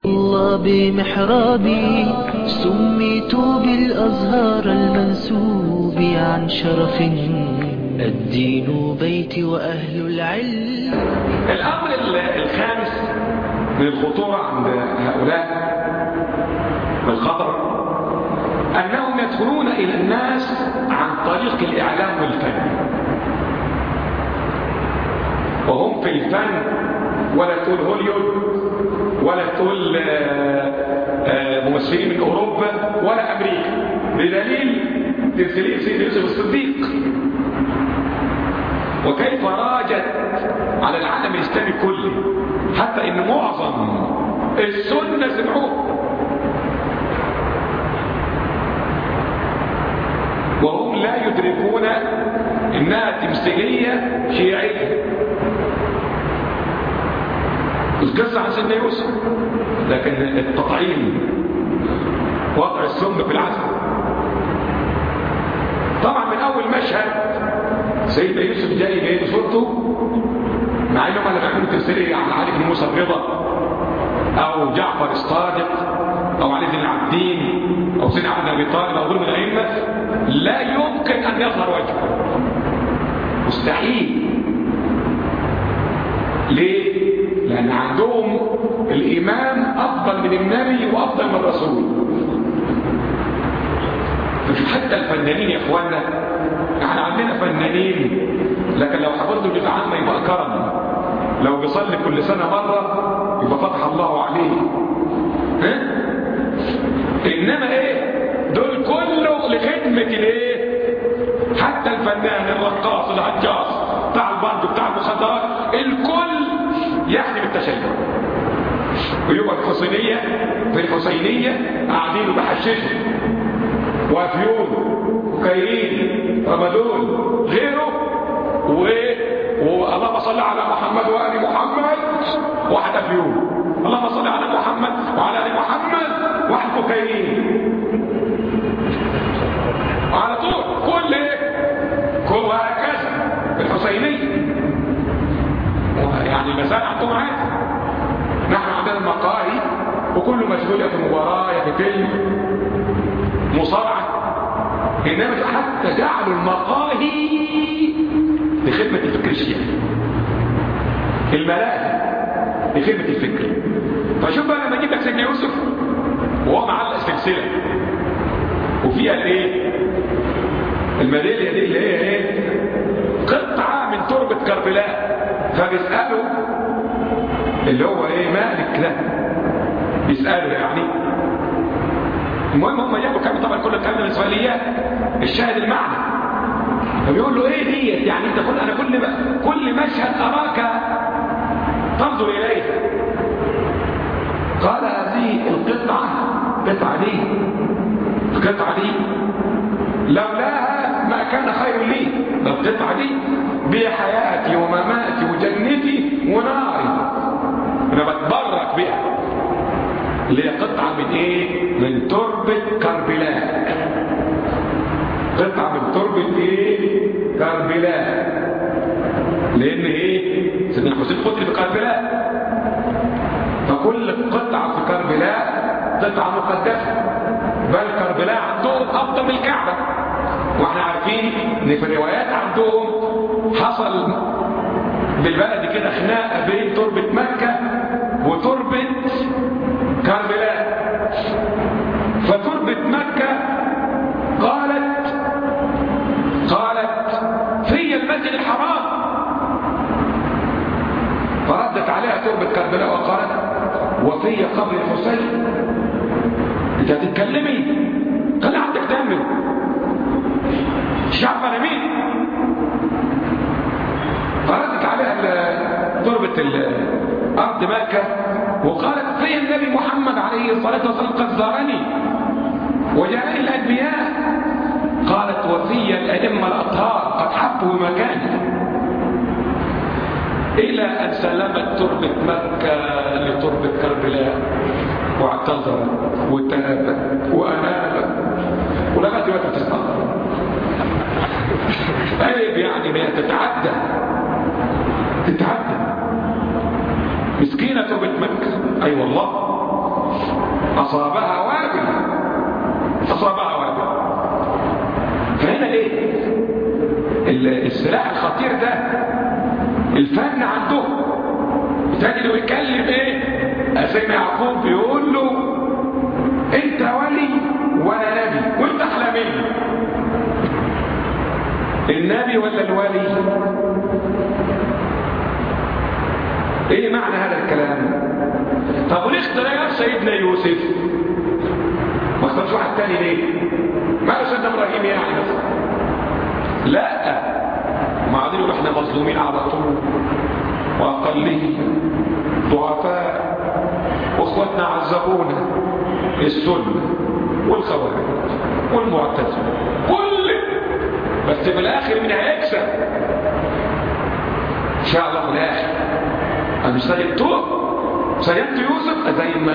الله بمحرابي سميت بالأزهار المنسوب عن شرف الدين بيتي وأهل العلم الأمر الخامس من الخطورة عند هؤلاء الخطر أنهم يدخلون إلى الناس عن طريق الإعلام والفن وهم في الفن ولا تقول هوليود ولا تقول ممثلين من أوروبا ولا أمريكا بدليل تمثيلية سيدنا يوسف الصديق وكيف راجت على العالم الإسلامي كله حتى إن معظم السنة سمعوه وهم لا يدركون إنها تمثيلية شيعية القصة عن سيدنا يوسف لكن التطعيم وضع السم في العسل طبعا من أول مشهد سيدنا يوسف جاي جاي صورته مع انهم لما يعملوا تمثيليه عن علي بن موسى الرضا او جعفر الصادق او علي بن العابدين او سيدنا عبد ابي طالب او غيره من الائمه لا يمكن ان يظهر وجهه مستحيل ليه؟ لأن عندهم الإمام أفضل من النبي وأفضل من الرسول فشوف حتى الفنانين يا إخوانا احنا عندنا فنانين لكن لو حفظوا جزء عامة يبقى كرم لو بيصلي كل سنة مرة يبقى فتح الله عليه ها؟ إنما إيه دول كله لخدمة الإيه حتى الفنان الرقاص العجاص بتاع البرد بتاع المخدرات الكل يحسب التشيع ويبقى الحسينية في الحسينية قاعدين وبحششوا وافيون وكايرين رمضان غيره و... واللهم صل على محمد وآل محمد واحد افيون اللهم صل على محمد وعلى آل محمد واحد كوكايين على طول كل كل وهكذا الحسينية يعني المسائل عندهم عادي نحن عندنا المقاهي وكل مشغول يا في مباراة يا في فيلم مصارعة إنما حتى جعلوا المقاهي لخدمة الفكر الشيعي الملاهي لخدمة الفكر فشوف بقى لما اجيب لك سيدنا يوسف وهو معلق سلسلة وفيها الايه الميدالية دي اللي هي ايه قطعة من تربة كربلاء فبيسأله اللي هو ايه مالك ده بيسأله يعني المهم هم جابوا كام طبعا كل الكلام من الاسرائيليات الشاهد المعنى فبيقول له ايه ديت يعني انت كل انا كل كل مشهد اراك تنظر اليه قال هذه القطعه القطعه دي القطعه دي لولاها ما كان خير لي القطعه دي بحياتي ومماتي وجنتي وناري انا بتبرك بها اللي هي قطعه من ايه من تربه كربلاء قطعه من تربه ايه كربلاء لان ايه سيدنا الحسين قتل في كربلاء فكل قطعه في كربلاء قطعه مقدسه بل كربلاء عندهم افضل من الكعبه واحنا عارفين ان في الروايات عندهم حصل بالبلد كده خناقه بين تربه مكه وتربه كربلاء فتربه مكه قالت قالت في المسجد الحرام فردت عليها تربه كربلاء وقالت وفي قبر الحسين انت هتتكلمي قال عندك تعمل مش عارفه انا مين فردت عليها تربه ارض مكه وقالت في النبي محمد عليه الصلاه والسلام قد زارني وجاءني الانبياء قالت وفي الائمه الاطهار قد حفوا مكاني الى ان سلمت تربه مكه لتربه كربلاء واعتذرت وتابت وانابت ولغايه دلوقتي بتستغفر عيب يعني ان هي تتعدى تتعدى مسكينة تربة مكة أي أيوة والله أصابها وابل أصابها وابل فهنا إيه السلاح الخطير ده الفن عنده تجده يتكلم ايه سيدنا يعقوب بيقول له انت ولي وانا نبي وانت احلى مني النبي ولا الولي ايه معنى هذا الكلام طب وليه اختار سيدنا يوسف ما اختارش واحد تاني ليه ما قالش سيدنا ابراهيم يعني مثلا لا ما عادين يقولوا احنا مظلومين على طول واقلين ضعفاء واخواتنا عذبونا السنه والخوارج والمعتزله كل بس في الاخر مين هيكسب ان شاء الله في الاخر انا مش سيبتوه سيبت يوسف زي ما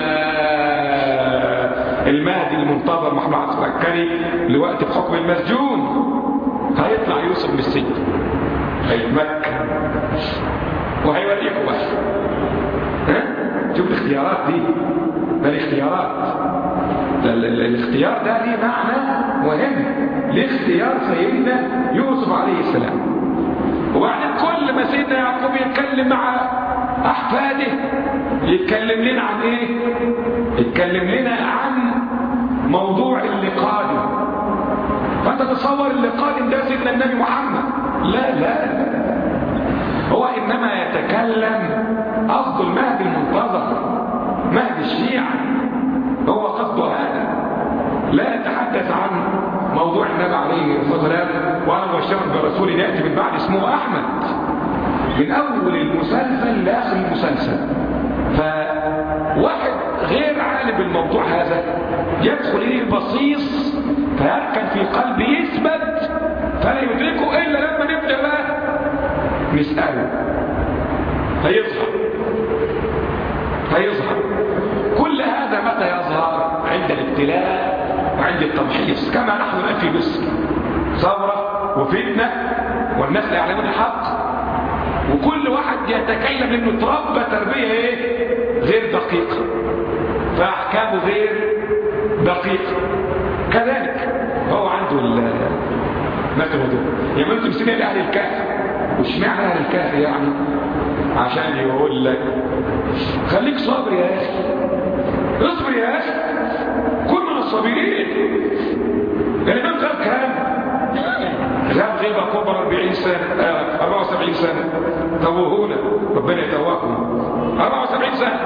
المهدي المنتظر محمد عبد العسكري لوقت بحكم المسجون هيطلع يوسف من السجن هيتمكن وهيوريكم بقى ها شوف الاختيارات دي ده الاختيارات ده الاختيار ده ليه معنى مهم لاختيار سيدنا يوسف عليه السلام وبعدين كل ما سيدنا يعقوب يتكلم مع احفاده يتكلم لنا عن ايه يتكلم لنا عن موضوع اللي قادم فانت تصور اللي قادم ده سيدنا النبي محمد لا لا هو انما يتكلم قصد المهدي المنتظر مهدي الشيعة هو قصده هذا لا يتحدث عن موضوع النبي عليه الصلاة والسلام وانا مبشر برسول يأتي من بعد اسمه احمد من اول المسلسل لاخر المسلسل فواحد غير عالم بالموضوع هذا يدخل اليه البصيص فيركن في قلبه يثبت فلا يدركه الا لما نبدا بقى نساله فيظهر فيظهر كل هذا متى يظهر عند الابتلاء وعند التمحيص كما نحن الان في مصر ثوره وفتنه والناس لا يعلمون الحق وكل واحد يتكلم لانه تربى تربيه ايه غير دقيقه فاحكامه غير دقيقه كذلك هو عنده مثل وضوء يعني انتم مسكين لاهل الكهف واشمعنى اهل الكهف يعني عشان يقول لك خليك صابر يا اخي اصبر يا اخي كن من الصابرين الامام غاب كام غاب غيبه كبرى 40 سنه آه 74 سنه توهونا ربنا يتوهكم 74 سنه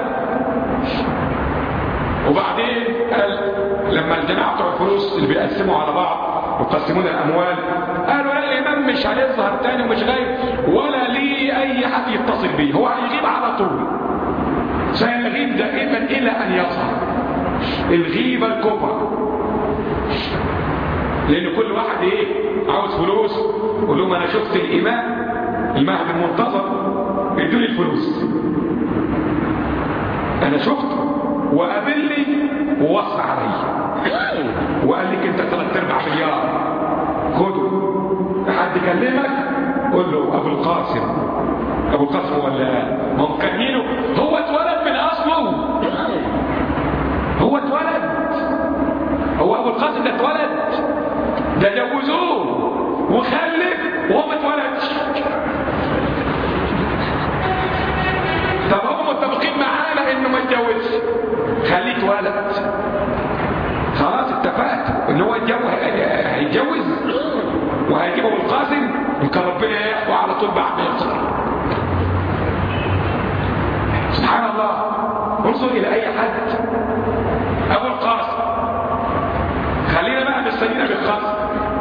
وبعدين قال لما الجماعه بتوع الفلوس اللي بيقسموا على بعض يقسمون الاموال قالوا لا الامام مش هيظهر تاني ومش غايب ولا ليه اي حد يتصل بيه هو هيغيب على طول سيغيب دائما الى ان يظهر الغيبه الكبرى لان كل واحد ايه عاوز فلوس يقول لهم انا شفت الامام المهدي المنتظر ادوني الفلوس انا شفته وقابلني ووصى علي وقال لك انت ثلاث ارباع مليار خده حد كلمك قول له ابو القاسم ابو القاسم ولا ما هو مكنينه هو اتولد من اصله هو اتولد هو ابو القاسم ده اتولد ده جوزوه وخلف وهو ما اتولدش طب هم متفقين معانا انه ما اتجوزش خليه اتولد خلاص اتفقت ان هو هيتجوز وهيجيبه بالقاسم وكان ربنا ياخده على طول بعد ما يصغر سبحان الله انظر الى اي حد ابو القاسم خلينا بقى بالسيدة بالقاسم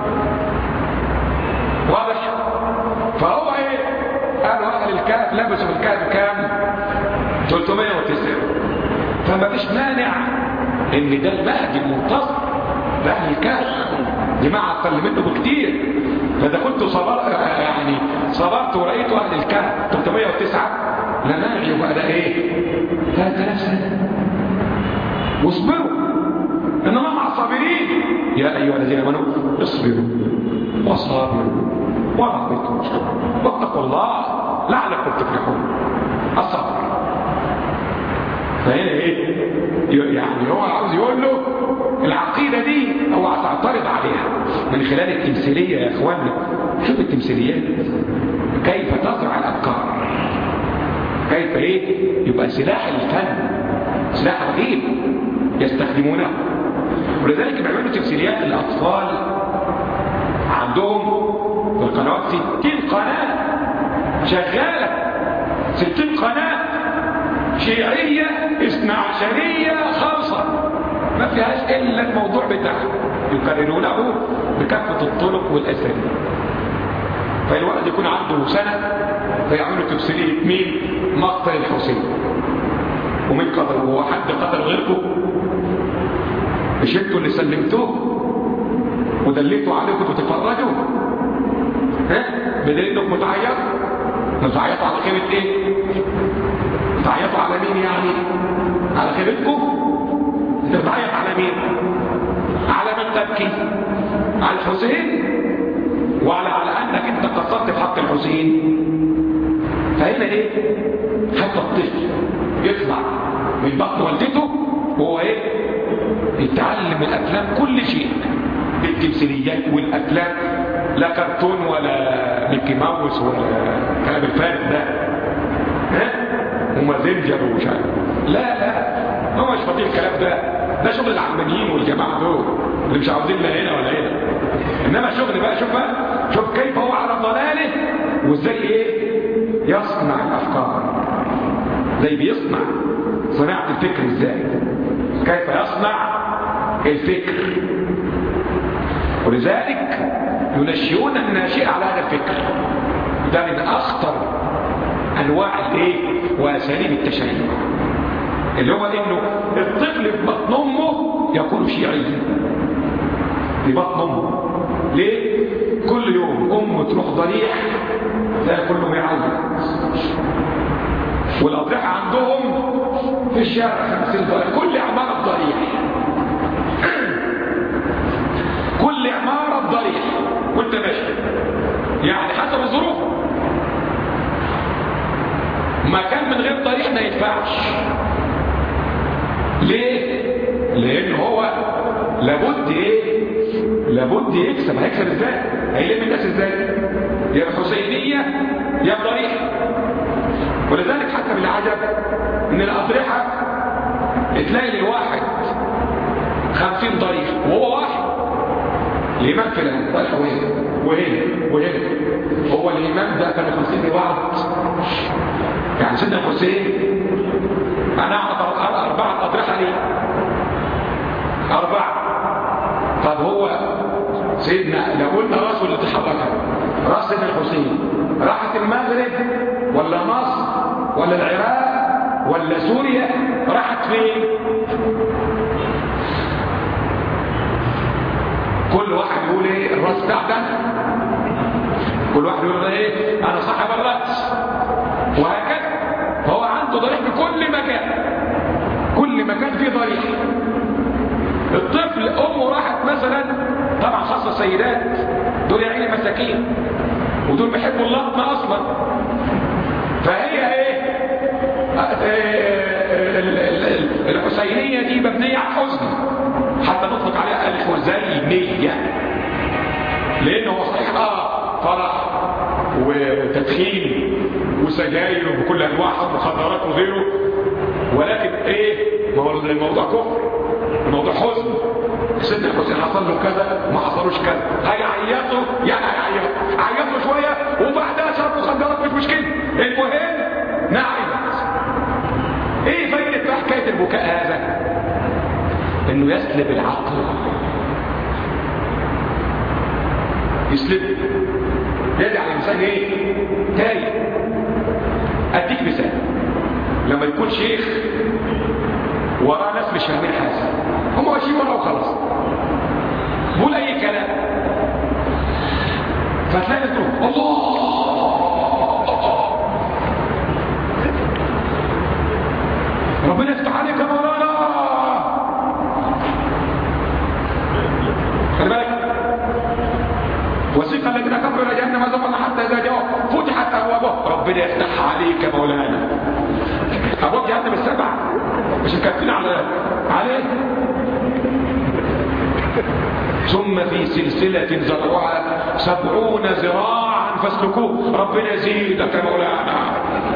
واضح فهو ايه قالوا اهل الكهف لبسوا في الكهف كام 309 فما فيش مانع ان ده المهدي المنتظر ده اهل الكهف جماعه اقل منه بكتير فاذا كنت صبر يعني صبرت ورأيت اهل الكهف 309 لا مانع يبقى ده ايه 3000 سنه واصبروا انما مع الصابرين يا ايها الذين امنوا اصبروا وصابروا ورابطوا واتقوا الله لعلكم تفلحون الصبر فهنا ايه يعني هو عاوز يقول له العقيدة دي هو هتعترض عليها من خلال التمثيلية يا اخوانا شوف التمثيليات كيف تزرع الافكار كيف ايه يبقى سلاح الفن سلاح رهيب يستخدمونه ولذلك بيعملوا تمثيليات للاطفال عندهم في القنوات 60 قناه شغاله 60 قناه شيعيه اثنا عشريه خالصه ما فيهاش الا الموضوع بتاعها يكررونه بكافه الطرق والاساليب فالولد يكون عنده سنه فيعملوا تمثيليه مين مقتل الحسين ومين قتل هو حد قتل غيركم مش انتوا اللي سلمتوه ودليتوا عليكم تتفرجوا ها بدليل انكم تعيطوا بتعيطوا على خيبه ايه بتعيطوا على مين يعني على خيبتكم انت بتعيط على مين على من تبكي على الحسين وعلى على انك انت قصرت في حق الحسين فهنا ايه حتى الطفل يطلع من بطن والدته وهو ايه يتعلم الافلام كل شيء التمثيليات والافلام لا كرتون ولا ميكي ماوس ولا كلام الفارغ ده ها ومازنجر ومش عارف لا لا هو مش فاضي الكلام ده ده شغل العلمانيين والجماعه دول اللي مش عاوزين لا هنا ولا هنا انما شغل بقى شوف بقى شوف كيف هو على ضلاله وازاي ايه يصنع الافكار زي بيصنع صناعه الفكر ازاي كيف يصنع الفكر ولذلك ينشئون الناشئ على هذا الفكر ده من اخطر انواع الايه واساليب التشيع اللي هو انه الطفل في بطن امه يكون شيعيا في بطن امه ليه كل يوم امه تروح ضريح تلاقي كله يعيط والاضرحه عندهم في الشارع 50 ضريح كل عماره بضريح كل عماره بضريح وانت ماشي يعني حسب الظروف مكان من غير ضريح ما يدفعش ليه لان هو لابد ايه لابد يكسب هيكسب ازاي هيلم الناس ازاي يا حسينيه يا ضريح ولذلك حتى بالعجب ان الاضرحه تلاقي لواحد خمسين ضريح وهو واحد الامام فلان ضريح وهنا وهنا وهنا هو الامام ده كانوا خمسين لبعض يعني سيدنا الحسين انا اعرف اربعه اضرحه ليه اربعه طب هو سيدنا لو قلنا راسه اللي تحركها راس سيدنا الحسين راحت المغرب ولا مصر ولا العراق ولا سوريا راحت فين كل واحد يقول ايه الراس بتاعتك كل واحد يقول ايه انا صاحب الراس وهكذا فهو عنده ضريح في كل مكان كل مكان فيه ضريح الطفل امه راحت مثلا طبعا خاصه سيدات دول يا عيني مساكين ودول بيحبوا اللطمه اصلا فهي ايه الحسينيه دي مبنيه على الحزن حتى نطلق عليها الحزينيه لانه هو صحيح اه فرح وتدخين وسجاير وبكل انواعها ومخدرات وغيره ولكن ايه ما هو الموضوع كفر الموضوع حزن سيدنا الحسين حصل له كذا ما حصلوش كذا هيعيطوا يعني هيعيطوا عيطوا شويه وبعدها شرب مخدرات مش مشكله المهم نعيط ايه فايده بقى حكايه البكاء هذا انه يسلب العقل يسلب يجعل الانسان ايه تايه اديك مثال لما يكون شيخ وراه ناس مش فاهمين حاجه هم ماشيين وراه وخلاص بقول اي كلام فتلاقي تقول الله ربنا يفتح عليك يا مولانا خلي بالك وسيق الذين كفروا الى جهنم زمرا حتى اذا جاءوا فتحت ابوابها ربنا يفتح عليك يا مولانا ابواب جهنم السبع مش مكفين على عليه ثم في سلسلة زرعها سبعون ذراعا فاسلكوه ربنا يزيدك يا مولانا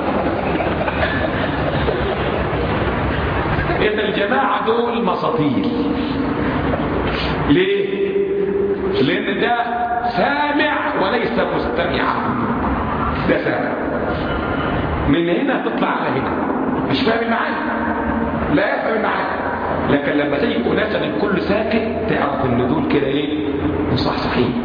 ان الجماعة دول مساطيل ليه لان ده سامع وليس مستمعا ده سامع من هنا تطلع على هنا مش فاهم المعاني لا يفهم المعاني لكن لما تيجي اناسا الكل ساكت تعرف ان دول كده ايه مصحصحين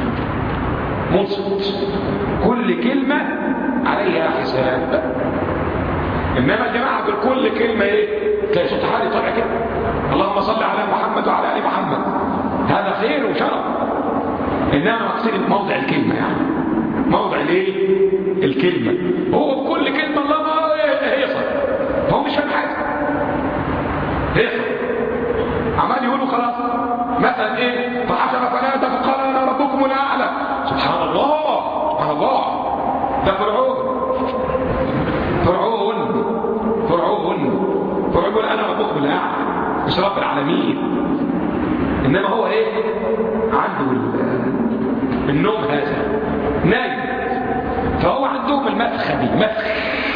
منصت كل كلمة عليها حساب انما الجماعة بالكل كلمة ايه تلاقي صوت حالي طالع كده اللهم صل على محمد وعلى ال محمد هذا خير وشرف انما مقصود موضع الكلمة يعني موضع الايه الكلمة هو بكل كلمة اللهم هي صح هو مش فاهم حاجة هي صح عمال يقولوا خلاص مثلا ايه فحشر فنادى فقال انا ربكم الاعلى سبحان الله سبحان الله ده فرعون فرعون فرعون فرعون يقول انا ربكم الاعلى مش رب العالمين انما هو ايه عنده النوم هذا نايم فهو عندهم المسخه دي مسخ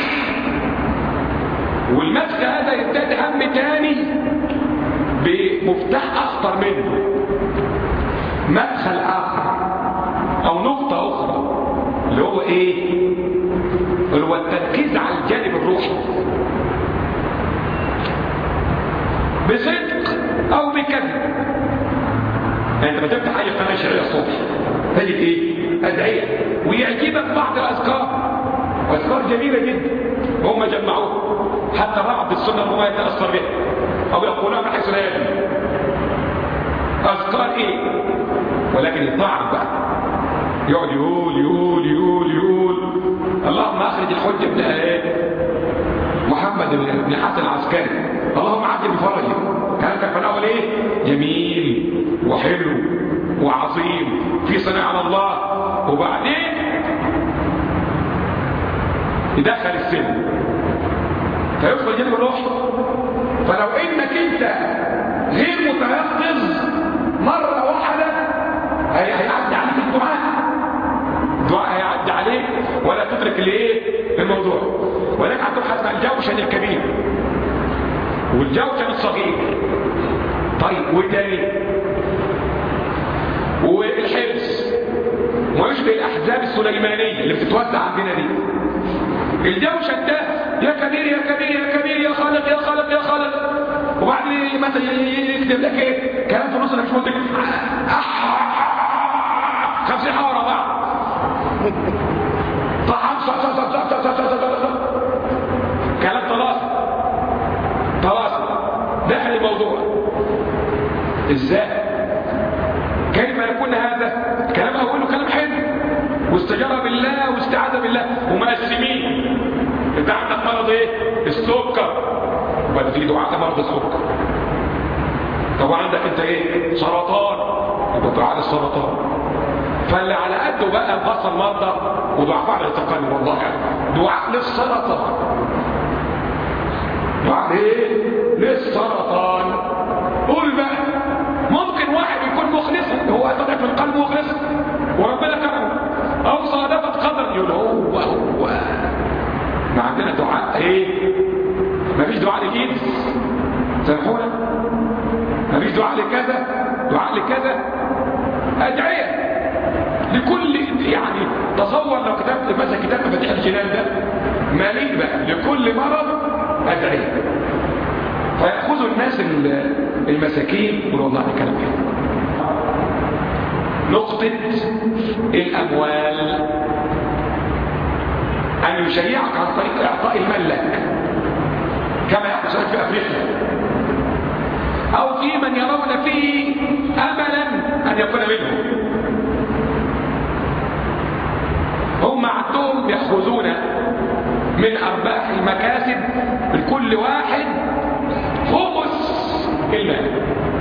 والمسخ هذا يزداد هم تاني بمفتاح اخطر منه مدخل اخر او نقطه اخرى اللي هو ايه اللي هو التركيز على الجانب الروحي بصدق او بكذب يعني انت بتفتح اي قناه شرعيه الصبح تجد ايه ادعيه ويعجبك بعض الاذكار واذكار جميله جدا هم جمعوها حتى بعض السنه هو يتاثر بها او يقولها من حيث لا يدري اذكار ايه ولكن الضعف بقى يقعد يقول يقول يقول يقول اللهم اخرج الحج ابن ايه محمد بن حسن العسكري اللهم عجل بفرجه كان كان في الاول ايه جميل وحلو وعظيم في صنع على الله وبعدين يدخل السن فيدخل جانب الروح فلو انك انت غير متيقظ مرة واحدة هيعدي عليك الدعاء الدعاء هيعدي عليك ولا تترك الايه الموضوع ولكن هتبحث عن الجوشن الكبير والجوشن الصغير طيب والتاني والحبس ويشبه الاحزاب السليمانيه اللي بتتوزع عندنا دي الجوشن ده يا كبير يا كبير يا كبير يا خالق يا خالق يا خالق وبعدين مثلا يكتب لك ايه كلام في نص مش منطق خمسين حوارة بعض طعام صح صح صح صح صح صح صح كلام طلاسم طلاسم داخل الموضوع ازاي كيف يكون هذا كلام اوله كلام حلو واستجار بالله واستعاذ بالله ومقسمين انت عندك مرض ايه السكر وبعد في دعاء مرض السكر طب عندك انت ايه سرطان يبقى دعاء السرطان فاللي على قده بقى خاصه المرضى وضعفاء على التقني والله يعني دعاء للسرطان دعاء ايه للسرطان قول بقى ممكن واحد يكون مخلص هو طلع في القلب مخلص وربنا كرمه او صادفت قدر يقول هو هو ما عندنا دعاء ايه مفيش دعاء للايد سامحونا مفيش دعاء لكذا دعاء لكذا ادعيه لكل يعني تصور لو كتبت مثلا كتاب مفاتيح الجنان ده مليء بقى لكل مرض ادعيه فيأخذوا الناس المساكين يقولوا والله ده كلام حلو نقطة الأموال أن يشيعك عن طريق إعطاء المال لك كما يحدث في أفريقيا أو في من يرون فيه أملا أن يكون منهم هم عندهم يأخذون من أرباح المكاسب من كل واحد خمس المال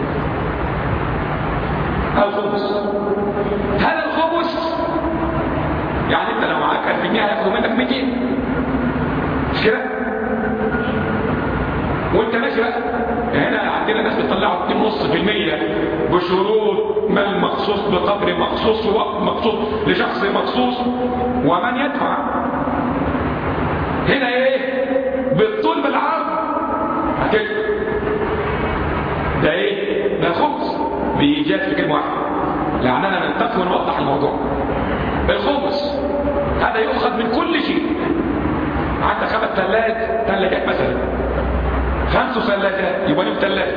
الخمس هذا الخمس يعني انت لو معاك 1000 جنيه هياخدوا منك 200 مش كده وانت ماشي ماشي بقى هنا عندنا ناس بيطلعوا 2.5% بشروط مال مخصوص بقدر مخصوص ووقت مخصوص لشخص مخصوص ومن يدفع هنا ايه بالطول بالعرض هتدفع ده ايه ده خبز بإيجاد في كلمة واحدة لعننا نلتقي ونوضح الموضوع الخبز هذا يؤخذ من كل شيء عندك خمس ثلاجات ثلاجات مثلا خمس ثلاجات يبقى لهم ثلاجة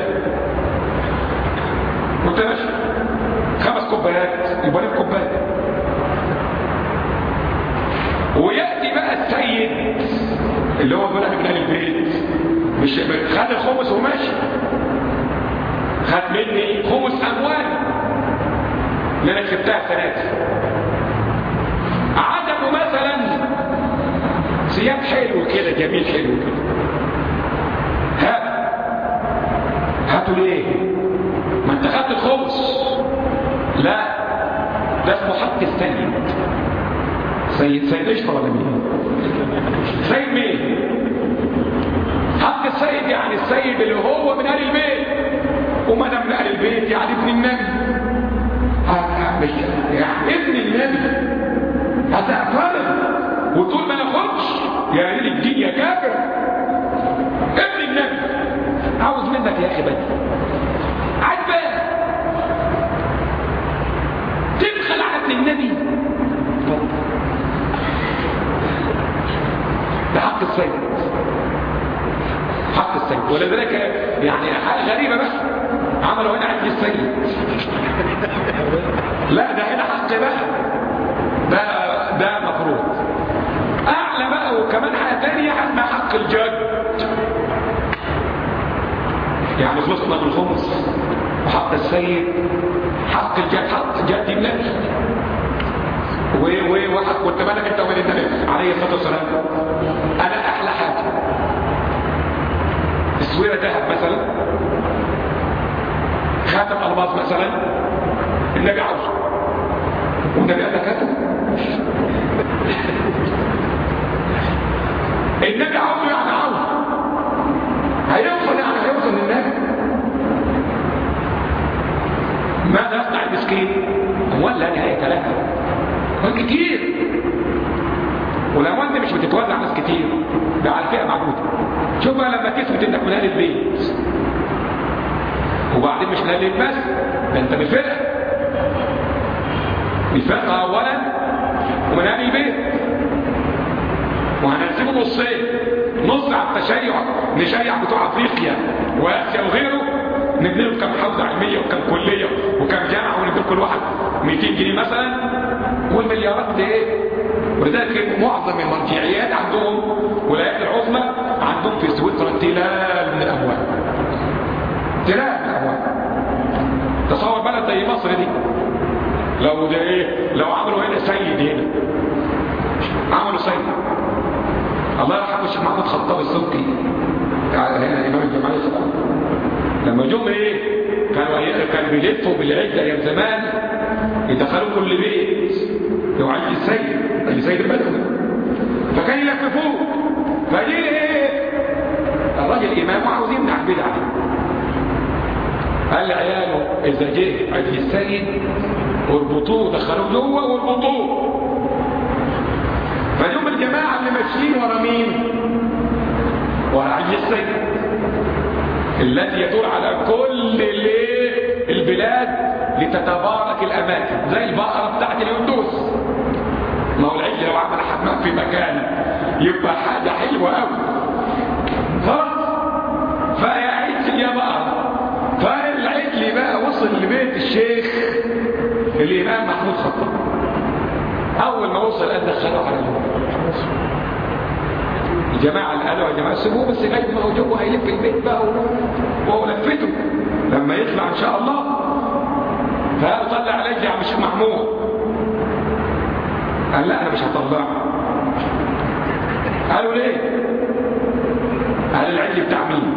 وانت ماشي خمس كوبايات يبقى لهم كوباية ويأتي بقى السيد اللي هو بقى من اهل البيت مش خد الخمس وماشي خد مني خمس اموال اللي انا كسبتها سنتي عدمه مثلا ثياب حلو كده جميل حلو كده هات هاتوا ليه ما انت خدت الخمس لا ده اسمه حق السيد سيد سيد قشطه ولا مين سيد مين حق السيد يعني السيد اللي هو من اهل البيت وما دام من اهل البيت يعني ابن النبي مش يعني ابن النبي هتعترض وتقول ما ناخدش يا ريت الدين يا كافر ابن النبي عاوز منك يا اخي بدري عجبان تبخل على ابن النبي ده حق السيد حق السيد ولذلك يعني حاجه غريبه بس عملوا هنا عند السيد لا ده هنا حق بقى ده ده مفروض اعلى بقى وكمان حاجه ثانيه اسمها حق الجد يعني خلصنا من الخمس وحق السيد حق الجد حق جد النبي وحق وانت بالك انت وبين النبي عليه الصلاه والسلام انا احلى حاجه تسويره ذهب مثلا خاتم الماس مثلا النبي عاوزه والنبي قال لك هاته النبي عاوزه يعني عاوزه هيوصل يعني هيوصل للنبي ماذا يصنع المسكين اموال لا نهايه لها اموال كتير والاموال دي مش بتتوزع على ناس كتير ده على فئه معدوده شوف بقى لما تثبت انك من اهل البيت وبعدين مش من اهل البيت بس ده انت من فرقه من فرقه اولا ومن اهل البيت وهنقسمه نصين نص على التشيع نشيع بتوع افريقيا واسيا وغيره نبني له كم حوزه علميه وكم كليه وكم جامعه وندي كل واحد 200 جنيه مثلا والمليارات دي ايه ولذلك معظم المرجعيات عندهم ولايات العظمى عندهم في سويسرا تلال من الاموال تلال من الاموال تصور بلد زي مصر دي لو ده ايه لو عملوا هنا سيد هنا عملوا سيد الله يرحمه الشيخ محمود خطاب السبكي هنا امام الجمعيه الصغيره لما جم ايه كانوا كانوا بيلفوا بالعده ايام زمان يدخلوا كل بيت لو عايز السيد السيد البدوي فكان يلففوه فجي ايه الراجل امام وعاوز يمنع البدعه دي قال لعياله اذا جه عند السيد واربطوه دخلوه جوه واربطوه فيوم الجماعه اللي ماشيين ورا مين ورا عند السيد التي يدور على كل البلاد لتتبارك الاماكن زي البقره بتاعت الهندوس ما هو العجل لو عمل حمام في مكان يبقى حاجه حلوه قوي خلاص فيا عجل يا بقره فالعجل بقى وصل لبيت الشيخ الامام محمود خطاب اول ما وصل قال دخلوا على الجماعة اللي قالوا يا جماعة سيبوه بس لغاية ما هو جوه هيلف البيت بقى وهو لفته لما يطلع ان شاء الله فقال طلع علي يا مش محمود قال لا انا مش هطلعه قالوا ليه قال العجل بتاع مين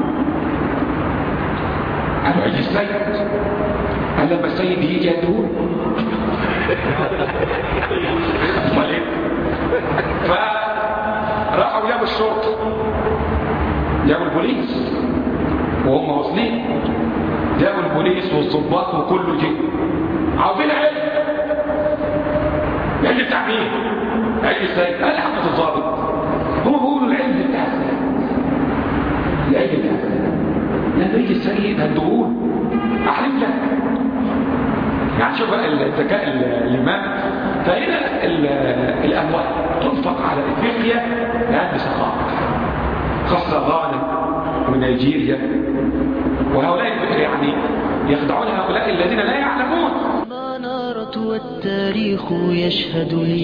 قالوا عجل السيد قال لما السيد يجي يدهون امال ايه فراحوا جابوا الشرطه جابوا البوليس وهم واصلين جابوا البوليس والضباط وكله جه عاوزين علم علم بتاع مين؟ علم ازاي؟ قال حمد الضابط هم بيقولوا العلم بتاع العلم بتاع لما يجي السيد هتقول احلف لك يعني شوف بقى الذكاء الإمام فهنا الأموال تنفق على إفريقيا لأهل سخاء خاصة غانا ونيجيريا وهؤلاء يعني يخدعون هؤلاء الذين لا يعلمون المنارة والتاريخ يشهد لي